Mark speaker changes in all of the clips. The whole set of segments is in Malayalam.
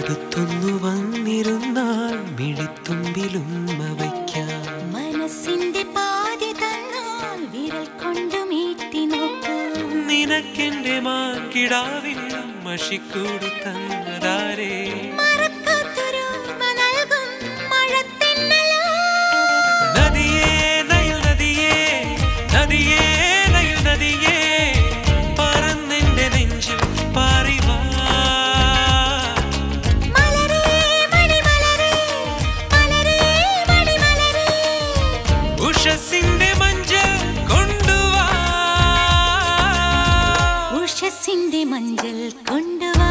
Speaker 1: അടുത്തൊന്നു വന്നിരുന്നാൽ മിഴിത്തുമ്പിലുമ്മ വയ്ക്കാം
Speaker 2: മനസ്സിന്റെ പാതി തന്നാൽ വിരൽ കൊണ്ട് മീട്ടി നോക്കൂ
Speaker 1: നിനക്കെന്റെ മാൻകിടാവിൽ മഷിക്കൂട് തന്നതാരേ
Speaker 2: മറക്കാത്തൊരോർമ്മ നൽകും മഴത്തെന്നലോ
Speaker 1: നദിയേ നയൽ നദിയേ നദിയേ നയൽ നദിയേ പറന്നെന്റെ നെഞ്ചിൽ പാറിവാ
Speaker 2: മലരേ മണിമലരേ മലരേ മണിമലരേ
Speaker 1: ഉഷസിന്റെ മഞ്ചൽ കൊണ്ടുവാ
Speaker 2: ഉഷസിന്റെ മഞ്ചൽ കൊണ്ടുവാ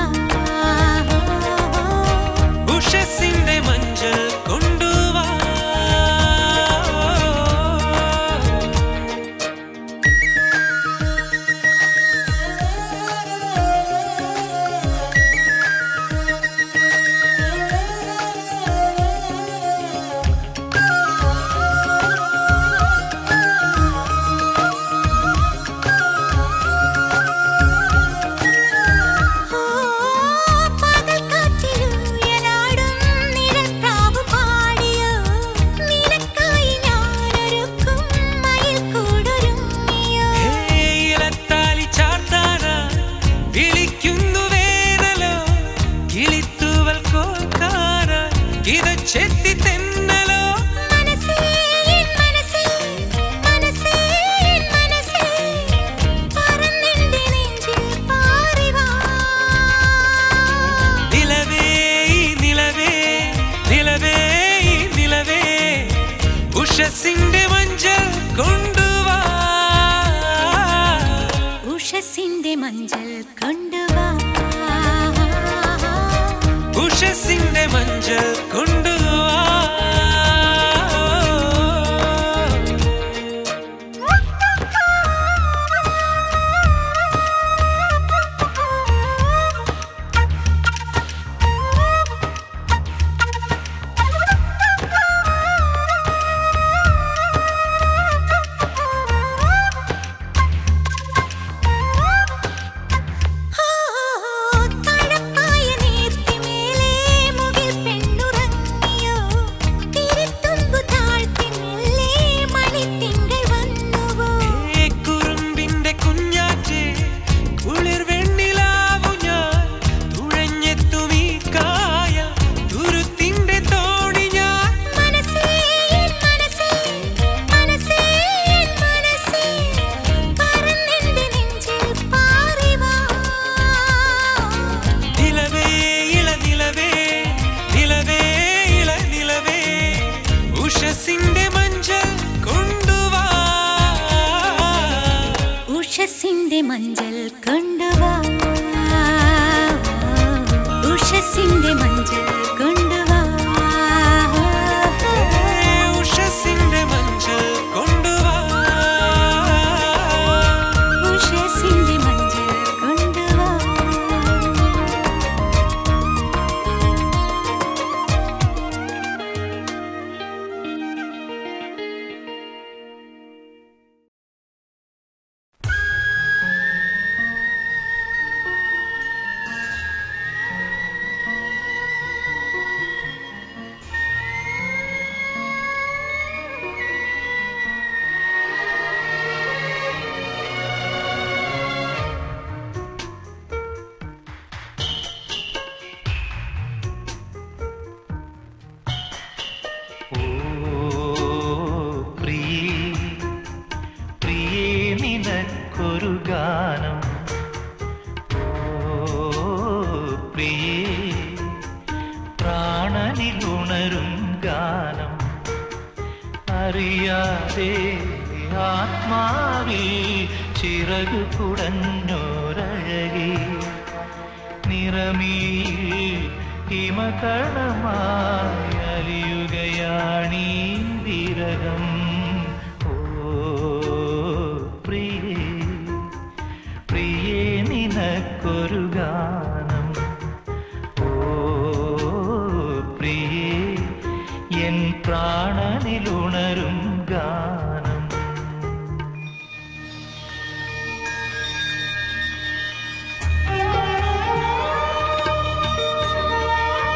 Speaker 1: ഉഷസിന്റെ മഞ്ചൽ കൊണ്ടുവാ
Speaker 2: ഓ പകൽക്കാറ്റിലുയലാടും നിഴൽപ്രാവ് പാടിയോ നിനക്കായി ഞാനൊരുക്കും മയിൽക്കൂടൊരുങ്ങിയോ
Speaker 1: ഇലത്താലി ചാർത്താനാ വിളിക്കുന്നു വേനലോ കിളിത്തൂവൽ കോൽക്കാനാ ഇതച്ചെത്തി തെന്നലോ
Speaker 2: മനസ്സേ എൻ മനസ്സേ മനസ്സേ എൻ മനസ്സേ പറന്നെന്റെ നെഞ്ചിൽ പാറിവാ
Speaker 1: നിലവേ ഈ നിലവേ നിലവേ ഈ നിലവേ ഉഷസിന്റെ മഞ്ചൽ കൊണ്ടുവാ
Speaker 2: ഉഷസിന്റെ മഞ്ചൽ കൊണ്ടുവാ
Speaker 1: ഉഷസിന്റെ മഞ്ചൽ കൊണ്ടുവാ
Speaker 2: തഴപ്പായ നീർത്തിമേലെ മുകിൽ പെണ്ണുറങ്ങിയോ തിരുത്തുമ്പു താഴ്ത്തി മെല്ലെ മണിത്തിങ്കൾ വന്നുവോ
Speaker 1: ഏ കുറുമ്പിന്റെ കുഞ്ഞാറ്റേ കുളിർ വെണ്ണിലാവു ഞാൻ തുഴഞ്ഞെത്തും ഈ കായ തുരുത്തിന്റെ തോണി ഞാൻ
Speaker 2: മനസ്സേ എൻ മനസ്സേ മനസ്സേ എൻ മനസ്സേ പറന്നെന്റെ നെഞ്ചിൽ പാറിവാ
Speaker 1: നിലവേ ഇള നിലവേ നിലവേ ഇള നിലവേ ഉഷസിന്റെ മഞ്ചൽ കൊണ്ടുവാ
Speaker 2: ഉഷസിന്റെ മഞ്ചൽ കൊണ്ടുവാ ഉഷസിന്റെ മഞ്ചൽ കൊണ്ടുവാ
Speaker 1: ഏ ഉഷസിന്റെ മഞ്ചൽ കൊണ്ടുവാ
Speaker 2: ഉഷസിന്റെ മഞ്ചൽ കൊണ്ടുവാ
Speaker 3: ഓ പ്രിയേ പ്രിയേ നിനക്കൊരു ഗാനം ഓ പ്രിയേ പ്രാണനിലുണരും ഗാനം അറിയാതെ ആത്മാവിൽ ചിറകു കുടഞ്ഞോരഴകി നിറമീ ഹിമകണമായി അലിയുകയാണീ വിരകം ഓ പ്രിയേ പ്രിയേ നിനക്കൊരു ഗാനം ഓ പ്രിയേ എൻ പ്രാണനിലുണരും ഗാനം
Speaker 2: ആ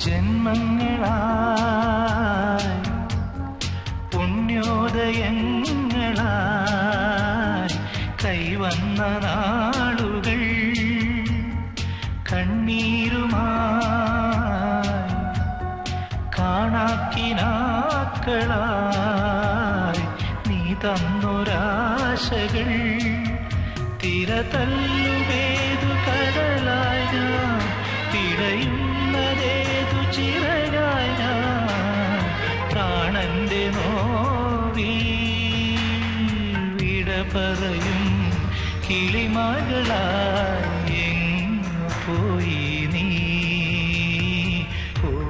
Speaker 3: ജന്മങ്ങളായി പുണ്യോദയങ്ങളായി കൈവന്ന നാളുകൾ കണ്ണീരുമായി കാണാക്കിനാക്കളായി നീ തന്നൊരാശകൾ തിരതല്ലുവേതു കടലായി ഞാൻ തിടയുന്നതേതു ചിറകായി ഞാൻ പ്രാണന്റെ നോവിൽ വിട പറയും കിളിമകളായി എങ്ങു പോയി നീ ഓ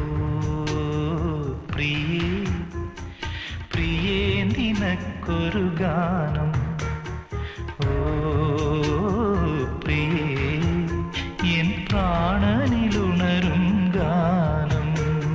Speaker 3: പ്രിയേ പ്രിയേ നിനക്കൊരു ഗാനം ഓ പ്രിയേ എൻ പ്രാണനിലുണരും ഗാനം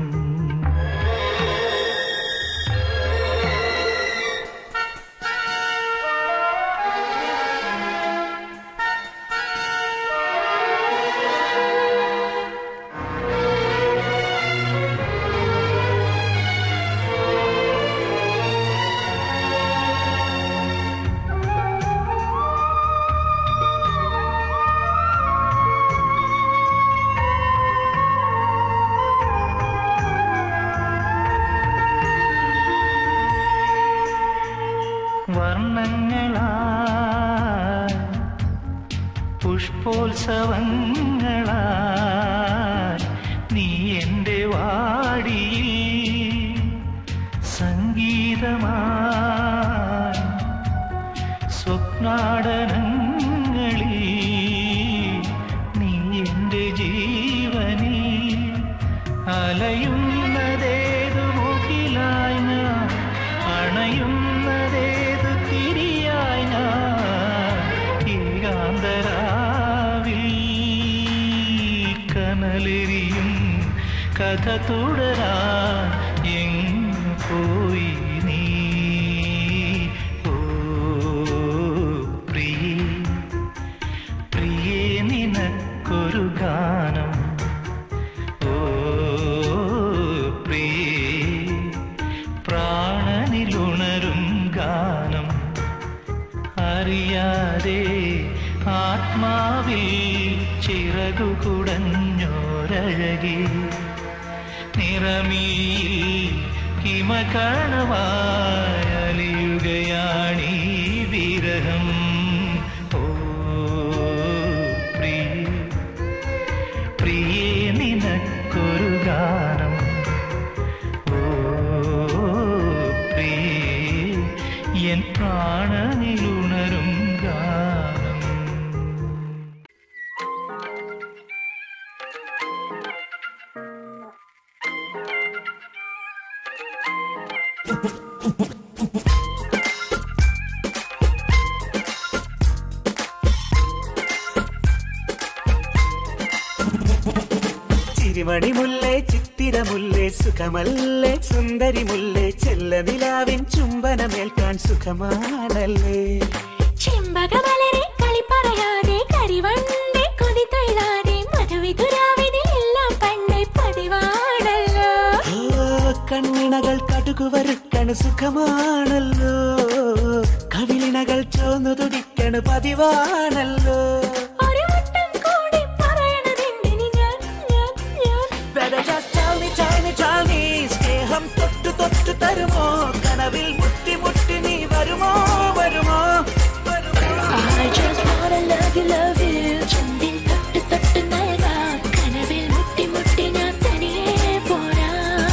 Speaker 3: വർണ്ണങ്ങളായി പുഷ്പോത്സവങ്ങളായി നീ എൻ്റെ വാടിയിൽ സംഗീതമായി സ്വപ്നാടനങ്ങളിൽ നീ എൻ്റെ ജീവനിൽ അലയുന്നതേതു മുകിലായി ഞാൻ അണയുന്നതേതു തിരിയായി ഞാൻ ഏകാന്തരാവിൽ കനലെരിയും കഥ തുടരാൻ എങ്ങു പോയി നീ ഓ പ്രിയേ പ്രിയേ നിനക്കൊരു ഗാനം ഓ പ്രിയേ പ്രാണനിലുണരും ഗാനം അറിയാതെ ആത്മാവിൽ ചിറകു കുടഞ്ഞോരഴകി നിറമീയിൽ ഹിമകണമായലിയുകയാണീ വിരഹം ഓ പ്രിയ പ്രിയേ നിനക്കൊരു ഗാനം ഓ പ്രിയേ എൻ പ്രാണനിലുണരും ഗാനം
Speaker 4: ചിരിമണി മുല്ലേ ചിത്തിരമുല്ലേ സുഖമല്ലേ സുന്ദരി മുല്ലേ ചെല്ല നിലാവിൻ ചുംബനമേൽക്കാൻ സുഖമാണല്ലേ
Speaker 2: ചെമ്പകമലരെ കളി പറയാതെ കരിവണ്ടേ കൊതി തൊഴിലാതെ മധുവിതുരാവിതിലെല്ലാം പണ്ടേ പതിവാണല്ലോ
Speaker 4: ഓ കണ്ണിണകൾ കടുകുവരുക്കണ് സുഖമാണല്ലോ കവിളിണകൾ ചോന്നു തുടിക്കണ് പതിവാണല്ലോ
Speaker 2: ഒരു വട്ടം കൂടി പറയണതെന്തിന് ഞാൻ ഞാൻ ഞാൻ
Speaker 4: Better just tell me, tell me, tell me സ്നേഹം തൊട്ടു തൊട്ടു തരുമോ കനവിൽ മുട്ടി മുട്ടി നീ വരുമോ വരുമോ വരുമോ
Speaker 2: I just wanna love you, love you ചുണ്ടിൽ തൊട്ട് തൊട്ട് നൽകാം കനവിൽ മുട്ടി മുട്ടി ഞാൻ തനിയെ പോരാ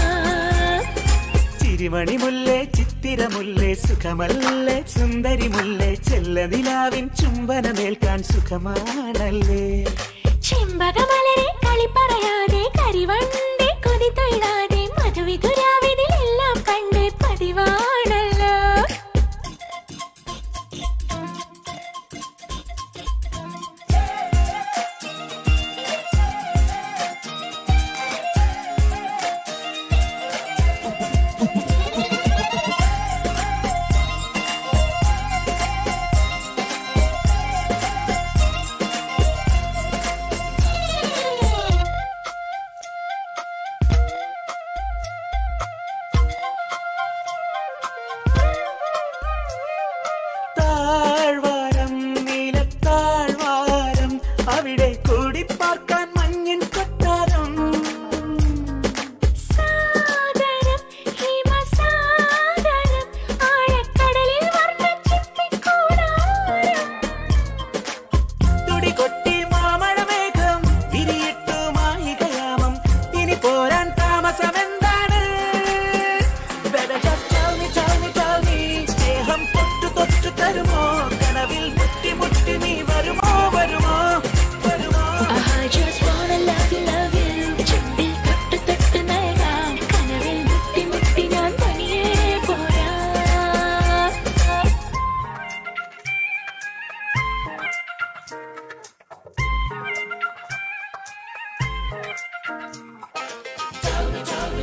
Speaker 4: ചിരിമണി മുല്ലേ ചിത്തിരമുല്ലേ സുഖമല്ലേ സുന്ദരി മുല്ലേ ചെല്ല നിലാവിൻ ചുംബനമേൽക്കാൻ സുഖമാണല്ലേ
Speaker 2: ചെമ്പകമലരെ കളി പറയാതെ കരിവണ്ടേ കൊതി തൊഴിലാതെ മധുവിതുരാവിതിലെല്ലാം പണ്ടേ പതിവാണല്ലോ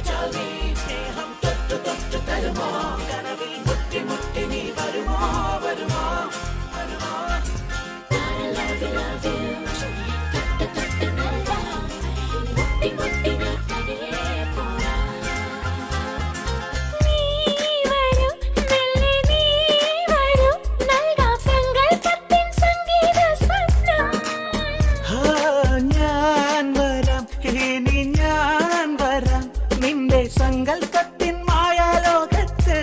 Speaker 4: ചാൽ നീ സ്നേഹം തൊട്ടു തൊട്ടു തരുമോ കനവിൽ മുട്ടി മുട്ടി നീ വരുമോ വരുമോ വരുമോ ആ, ഞാൻ വരാം ഇനി ഞാൻ വരാം നിന്റെ സങ്കല്പത്തിൻ മായാലോകത്ത്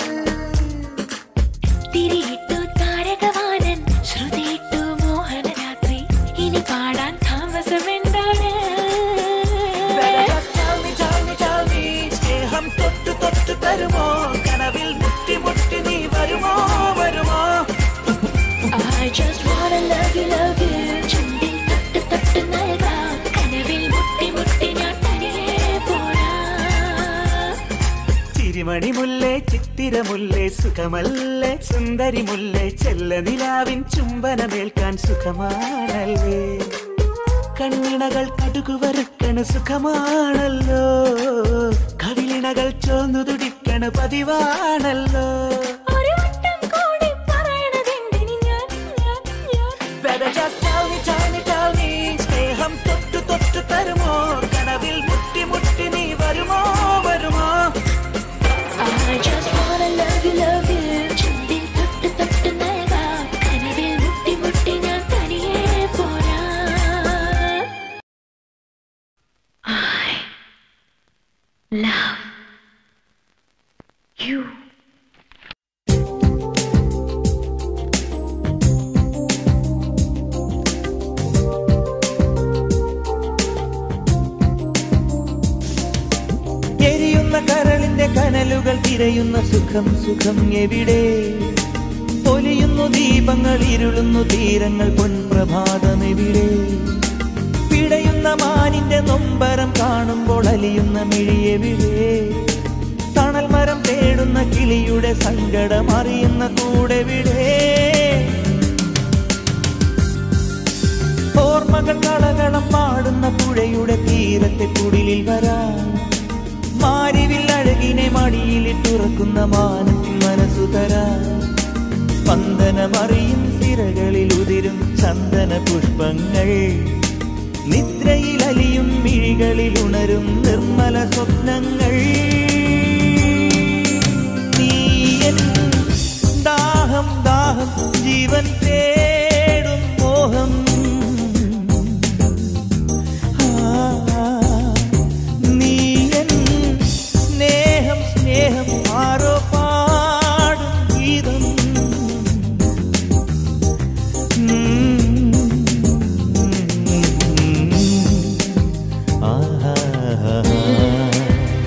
Speaker 2: തിരിയിട്ടു താരകവാനൻ ശ്രുതിയിട്ടു മോഹനരാത്രി ഇനി പാടാൻ താമസമെന്താണ്
Speaker 4: ചാമി ചാമി ചാമി സ്നേഹം തൊട്ടു തൊട്ടു തരുമോ കനവിൽ മുട്ടി മുട്ടി നീ വരുമോ വരുമോ
Speaker 2: I just wanna love you, love you. ചുണ്ടിൽ തൊട്ട് തൊട്ട് നൽകാം കനവിൽ മുട്ടി മുട്ടി ഞാൻ തനിയെ പോരാം
Speaker 4: ചിരിമണി മുല്ലേ ചിത്തിരമുല്ലേ സുഖമല്ലേ സുന്ദരി മുല്ലേ ചെല്ല നിലാവിൻ ചുംബനമേൽക്കാൻ സുഖമാണല്ലേ കണ്ണിണകൾ കടുകുവറുക്കണ് സുഖമാണല്ലോ കവിളിണകൾ ചോന്നു തുടിക്കണ പതിവാണല്ലോ
Speaker 2: ഒരു വട്ടം കൂടി പറയണതെന്തിന് ഞാൻ ഞാൻ ഞാൻ
Speaker 4: Better just tell me, tell me, tell me സ്നേഹം തൊട്ടു തൊട്ടു തരുമോ കനവിൽ മുട്ടി മുട്ടി നീ വരുമോ വരുമോ
Speaker 2: I just wanna love you, love you. ചുണ്ടിൽ തൊട്ട് തൊട്ട് നൽകാം കനവിൽ മുട്ടി മുട്ടി ഞാൻ തനിയെ പോരാം I love you.
Speaker 3: എരിയുന്ന കരളിന്റെ കനലുകൾ തിരയുന്ന സുഖം സുഖം എവിടെ പൊലിയുന്നു ദീപങ്ങൾ ഇരുളുന്നു തീരങ്ങൾ പൊൻപ്രഭാതം എവിടെ പിടയുന്ന മാനിന്റെ നൊമ്പരം കാണുമ്പോൾ അലിയുന്ന മിഴിയെവിടെ തണൽ മരം തേടുന്ന കിളിയുടെ സങ്കടം അറിയുന്ന കൂടെവിടെ ഓർമ്മകൾ കളകളം പാടുന്ന പുഴയുടെ തീരത്തെ കുടിലിൽ വരാം മാരിവിൽ അഴകിനെ മടിയിലിട്ടുറക്കുന്ന മാനത്തിൻ മനസ്സു തരാ സ്പന്ദനമറിയും സിരകളിൽ ഉതിരും ചന്ദന പുഷ്പങ്ങൾ നിദ്രയിൽ അലിയും മിഴികളിൽ ഉണരും നിർമ്മല സ്വപ്നങ്ങൾ നീയൻ ദാഹം ദാഹം ജീവൻ തേടും മോഹം നീയൻ സ്നേഹം സ്നേഹം ആരോ പാടും ഗീതം ആഹാ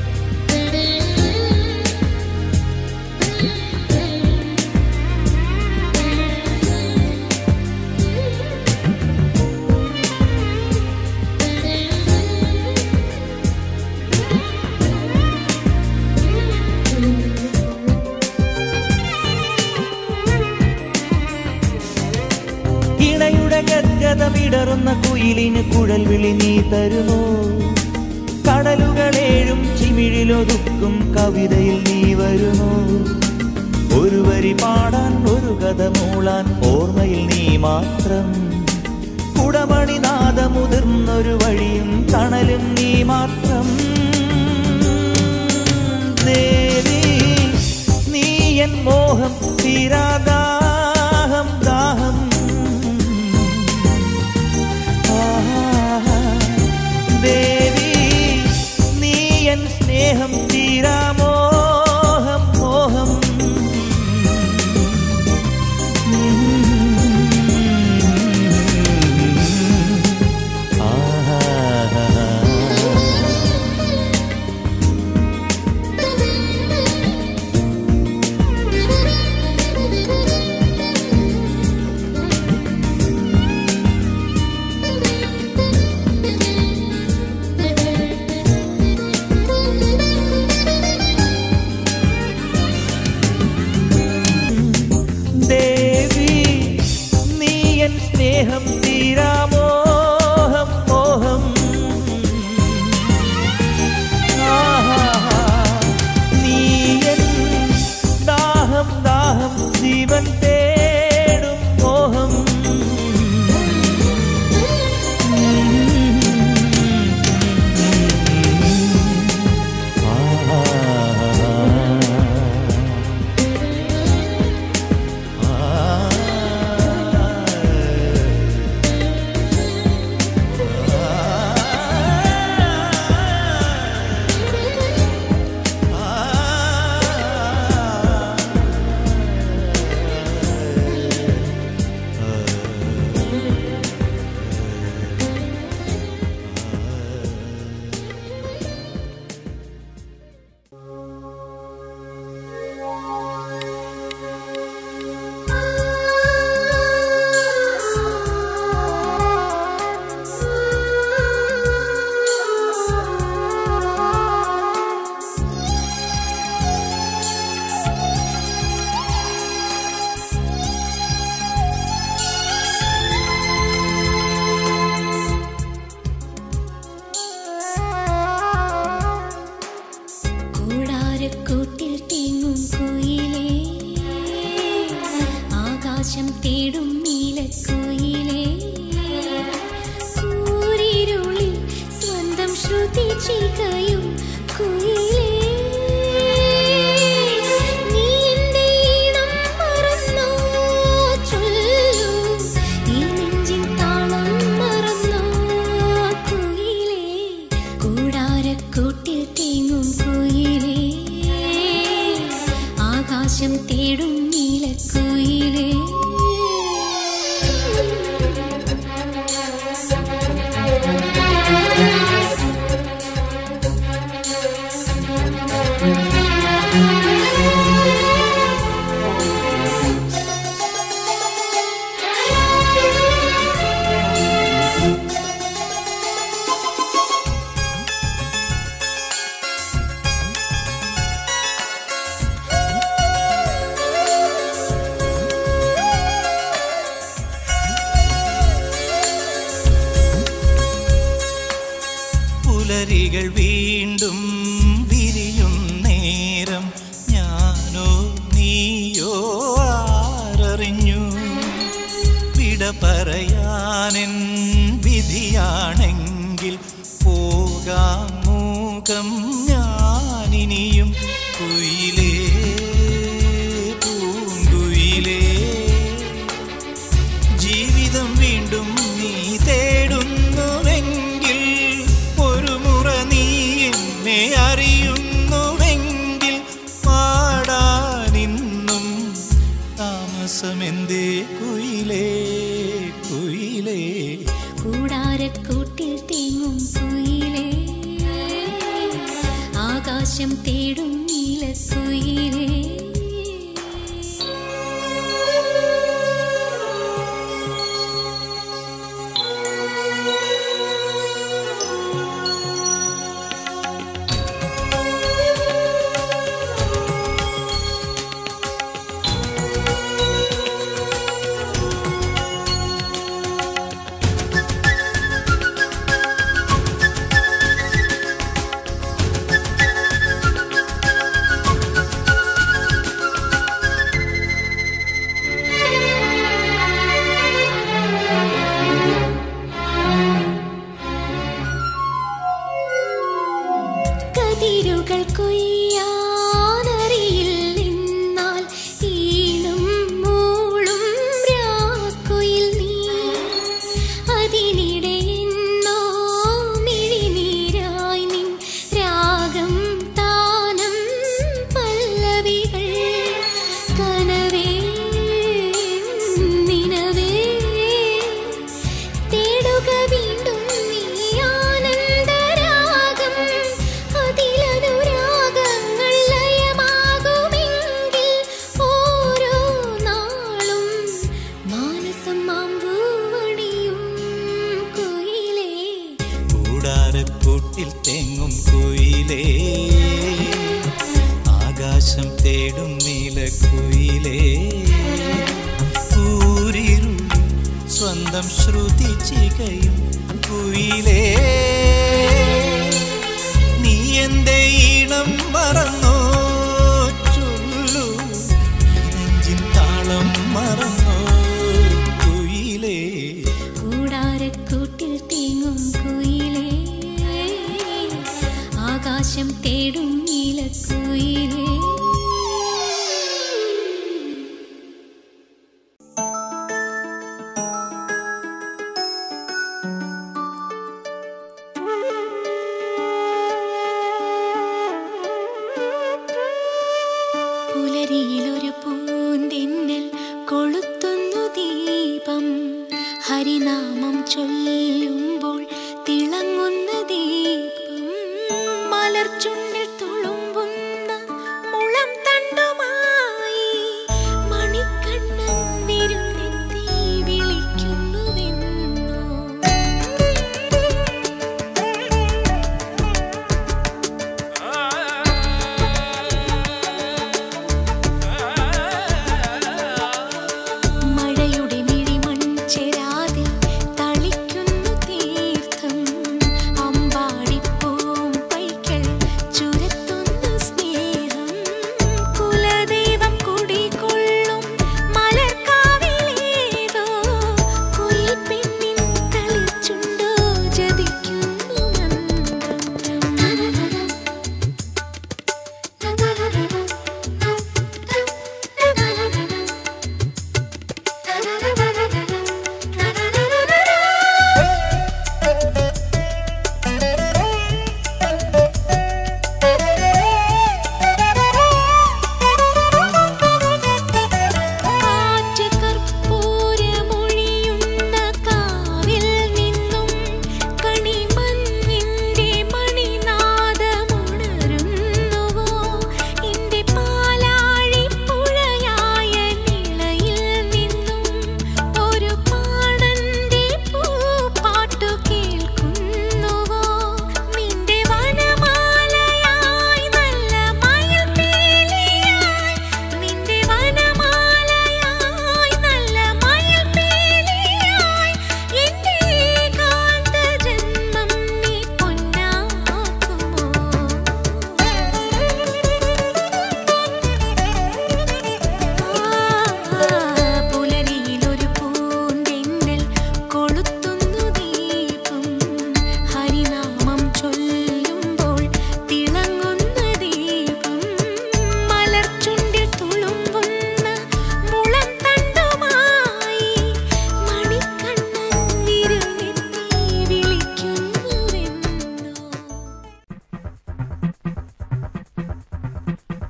Speaker 3: ഇണയുടെ ഗദ്ഗതമിടറുന്ന കുയിലിന് കുഴൽ വിളി നീ തരുമോ കടലുകളേഴും ചിമിഴിലൊതുക്കും കവിതയിൽ നീ വരുമോ ഒരു വരി പാടാൻ ഒരു കഥ മൂളാൻ ഓർമ്മയിൽ നീ മാത്രം കുടമണിനാദമുതിർന്നൊരു വഴിയും തണലും നീ മാത്രം ദേവി നീ എൻ മോഹം തീരാദാഹം ദാഹം ആഹാ. ദേവി നീ എൻ സ്നേഹം തീരാമോഹം മോഹം ആഹാ
Speaker 2: ചികയും കുയിലേ നീ എൻ്റെ ഈണം മറന്നോ ചൊല്ലൂ ഈ നെഞ്ചിൻ താളം മറന്നോ കുയിലേ കൂടാരക്കൂട്ടിൽ തേങ്ങും കുയിലേ ആകാശം തേടും നീലക്കുയിലേ
Speaker 3: പുലരികൾ വീണ്ടും വിരിയും നേരം ഞാനോ നീയോ ആരറിഞ്ഞു വിട പറയാനെൻ വിധിയാണെങ്കിൽ പോകാം മൂകം ഞാനിനിയും കുയിലേ പൂങ്കുയിലേ ജീവിതം വീണ്ടും നീ തേടുന്നുവെങ്കിൽ ഒരു മുറ നീ എന്നെ അറിയുന്നുവെങ്കിൽ പാടാനിന്നും താമസമെന്തേ കുയിലേ കുയിലേ
Speaker 2: കൂടാരക്കൂട്ടിൽ തേങ്ങും കുയിലേ ആകാശം തേടും നീലക്കുയിലേ കതിരുകൾ കൊയ്യാനറിയില്ലെന്നാൽ ഈണം മൂളും രാക്കുയിൽ നീ അതിനിടെ എന്നോ മിഴിനീരായി നിൻ രാഗം താനം പല്ലവികൾ കനവേ നിനവേ തേടുക വീണ്ടും നീ ആനന്ദരാഗം അതിലനുരാഗങ്ങൾ ലയമാകുമെങ്കിൽ ഓരോ നാളും മാനസം മാമ്പൂവണിയും കുയിലേ
Speaker 3: കൂടാരക്കൂട്ടിൽ തെങ്ങും കുയിലേ ആകാശം തേടും നീലക്കുയിലേ ഊരിരുൾ സ്വന്തം ശ്രുതി ചികയും കുയിലേ നീ എന്റെ ഈണം മറന്നോ ചൊല്ലു നെഞ്ചിൻ താളം മറന്നോ കുയിലേ
Speaker 2: കൂടാരക്കൂട്ടിൽ തേങ്ങും കുയിലേ ആകാശം തേടും നീലക്കുയിലേ പുലരിയിലൊരു പൂന്തിന്നൽ കൊളുത്തുന്നു ദീപം ഹരിനാമം ചൊല്ലുമ്പോൾ തിളങ്ങുന്ന ദീപം മലർച്ചുണ്ടിൽ തുളുമ്പുന്ന മുളം തണ്ടുമായി മണിക്കണ്ണൻ വിരുന്നെത്തി വിളിക്കുന്നുവെന്നോ മഴയുടെ മിഴിമൺചെരാതിൽ തളിക്കുന്നു തീർത്ഥം അമ്പാടിപ്പൂം പൈക്കൾ ചു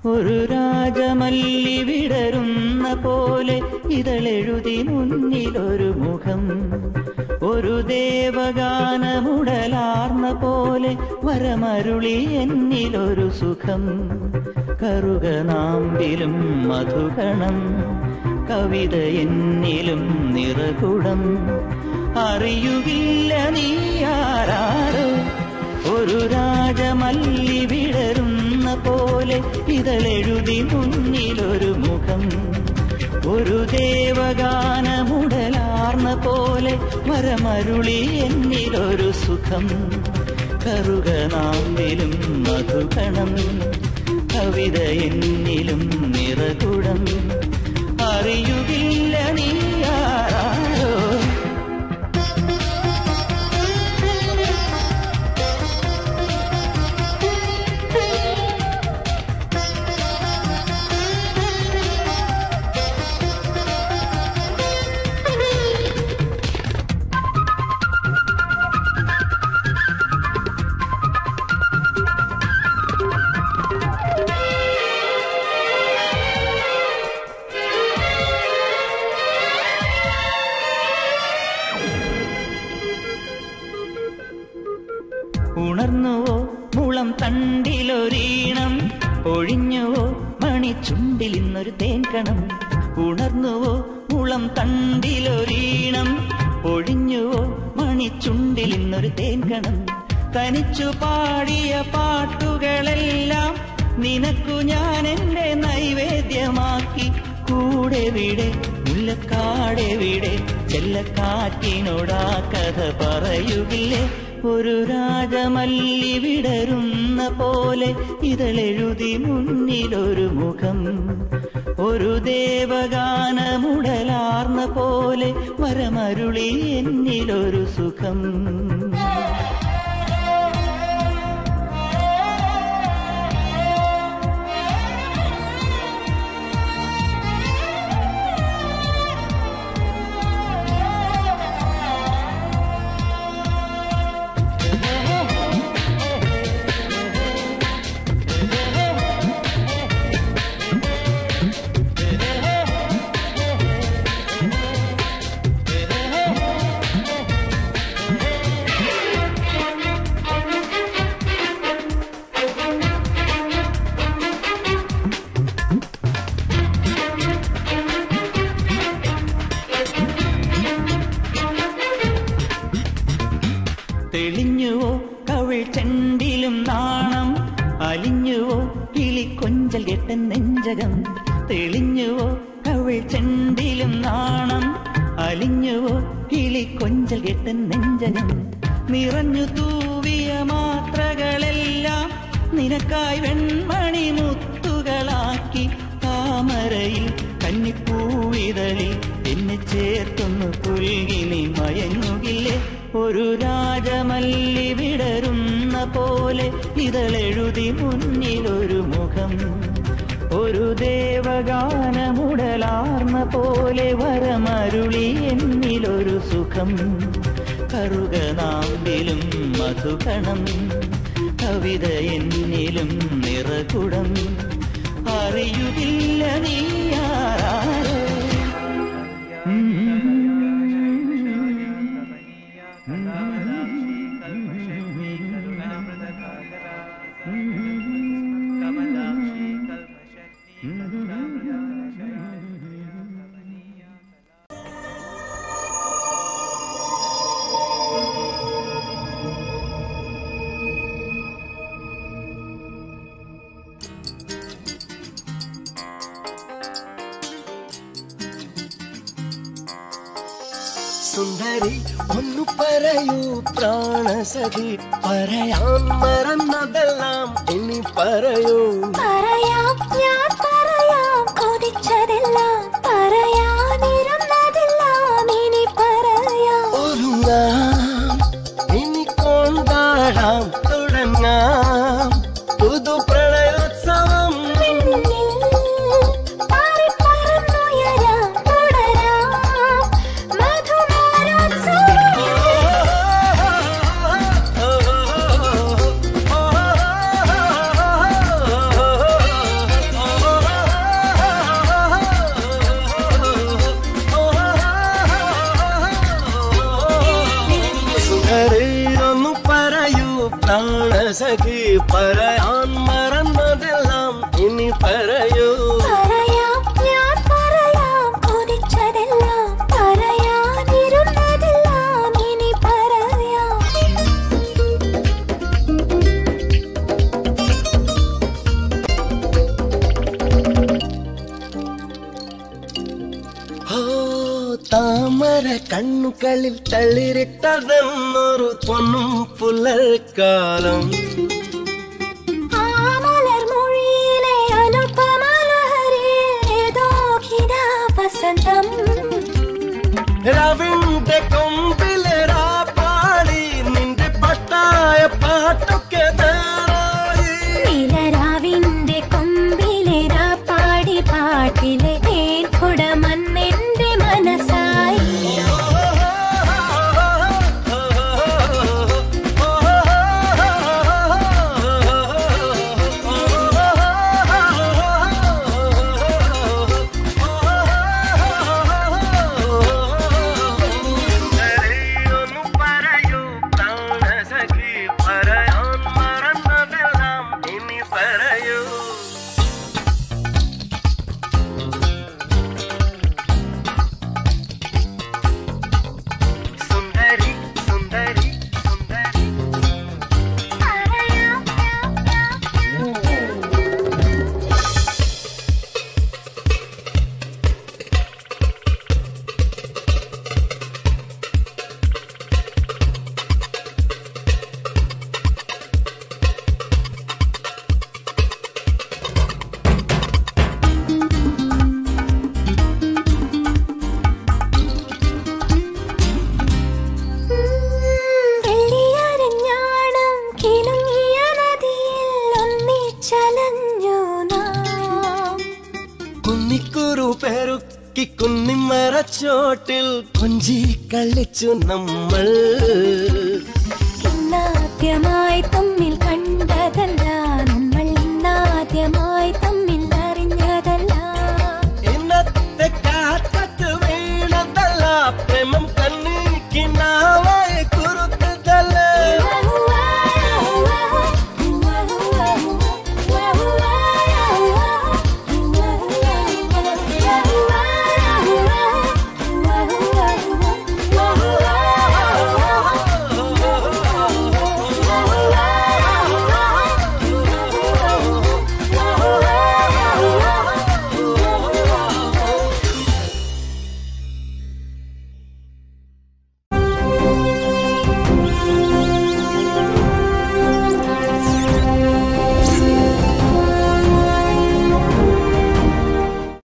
Speaker 3: ഒരു രാജമല്ലി വിടരുന്ന പോലെ ഇതളെഴുതി മുന്നിലൊരു മുഖം ഒരു ദേവഗാനമുടലാർന്ന പോലെ വരമരുളി എന്നിലൊരു സുഖം കറുകനാമ്പിലും മധുകണം കവിത എന്നിലും നിറകുടം അറിയുകില്ല നീ ആരാരോ ഒരു രാജമല്ലി വിടരുന്ന പോലെ ഇതളെഴുതി മുന്നിലൊരു മുഖം ഒരു ദേവഗാനമുടലാർന്ന പോലെ വരമരുളി എന്നിലൊരു സുഖം കറുകനാമ്പിലും മധുകണം കവിത എന്നിലും നിറകുടം അറിയുകില്ല നീ ആരാരോ ഉണർന്നുവോ മുളം തണ്ടിലൊരീണം ഒഴിഞ്ഞുവോ മണിച്ചുണ്ടിൽ ഇന്നൊരു തേൻകണം ഉണർന്നുവോ മുളം തണ്ടിലൊരീണം ഒഴിഞ്ഞുവോ മണിച്ചുണ്ടിൽ ഇന്നൊരു തേൻകണം തനിച്ചു പാടിയ പാട്ടുകളെല്ലാം നിനക്കു ഞാൻ എന്റെ നൈവേദ്യമാക്കി കൂടെ വിടെ മുല്ലക്കാടെ വിടെ ചെല്ലക്കാറ്റിനോടാ കഥ പറയുകില്ലേ ഒരു രാജമല്ലി വിടരുന്ന പോലെ ഇതളെഴുതി മുന്നിലൊരു മുഖം ഒരു ദേവഗാനമുടലാർന്ന പോലെ വരമരുളി എന്നിലൊരു സുഖം തെളിഞ്ഞുവോ കവിൾ ചെണ്ടിലും നാണം അലിഞ്ഞുവോ കിളിക്കൊഞ്ചൽ കെട്ടൻ നെഞ്ചകം തെളിഞ്ഞുവോ കവിൾ ചെണ്ടിലും നാണം അലിഞ്ഞുവോ കിളിക്കൊഞ്ചൽ കെട്ടൻ നെഞ്ചകം നിറഞ്ഞു തൂവിയ മാത്രകളെല്ലാം നിനക്കായി വെൺമണി മുത്തുകളാക്കി താമരയിൽ കന്നിപ്പൂവിതളിൽ എന്നെ ചേർത്തൊന്നു പുൽകി നീ മയങ്ങുകില്ലേ ഒരു രാജമല്ലി വിടരുന്ന പോലെ ഇതളെഴുതി മുന്നിലൊരു മുഖം ഒരു ദേവഗാനമുടലാർന്ന പോലെ വരമരുളി എന്നിലൊരു സുഖം കറുകനാമ്പിലും മധുകണം കവിത എന്നിലും നിറകുടം അറിയുകില്ല നീ ആരാരോ
Speaker 5: സുന്ദരി ഒന്നു പറയൂ പ്രാണസഖി പറയാൻ മറന്നതെല്ലാം ഇനി പറയൂ
Speaker 2: പറയാം ഞാൻ പറയാം കൊതിച്ചതെല്ലാം പറയാനിരുന്നതെല്ലാം ഇനി പറയാം
Speaker 5: ഒരുങ്ങാം ഇനി കൊണ്ടാടാം തുടങ്ങാം പുതു പ്രണയോത്സവം
Speaker 2: പിന്നിൽ പാറിപ്പറന്നുയരാം തുടരാം മധുമാരോത്സവം
Speaker 5: ഓ സഖി പറയാൻ മറന്നതെല്ലാം ഇനി പറയൂ
Speaker 2: പറയാം ഞാൻ പറയാം കൊതിച്ചതെല്ലാം പറയാനിരുന്നതെല്ലാം ഇനി പറയാം
Speaker 5: ഓ താമര കണ്ണുകളിൽ തളിരിട്ടതെന്നൊരു പൊന്നും പുലർക്കാലം
Speaker 2: ആ മലർമൊഴിയിലെ അനുപമലഹരിയിൽ ഏതോ കിടാ വസന്തം
Speaker 5: രവിന്റെ കൊമ്പിലെ പാടി നിന്റെ പട്ടായ പാട്ടൊക്കെ തേറായി
Speaker 2: നിലരാവിന്റെ കൊമ്പിലേരാ പാടി പാട്ടിലെ തേൻ കുടമന്നെന്റെ മനസ്സായി
Speaker 5: ഒന്ന് പറയൂ പ്രാണസഖി പറയാൻ മറന്നതെല്ലാം ഇനി പറയൂ സുന്ദരി സുന്ദരി സുന്ദരി
Speaker 2: വെള്ളിയരഞ്ഞാണം കിലുങ്ങിയ നദിയിൽ ഒന്നിച്ചലഞ്ഞു നാം
Speaker 5: കുന്നിക്കുരു പെരുക്കി കുന്നിമരച്ചോട്ടിൽ കൊഞ്ചി കളിച്ചു നമ്മൾ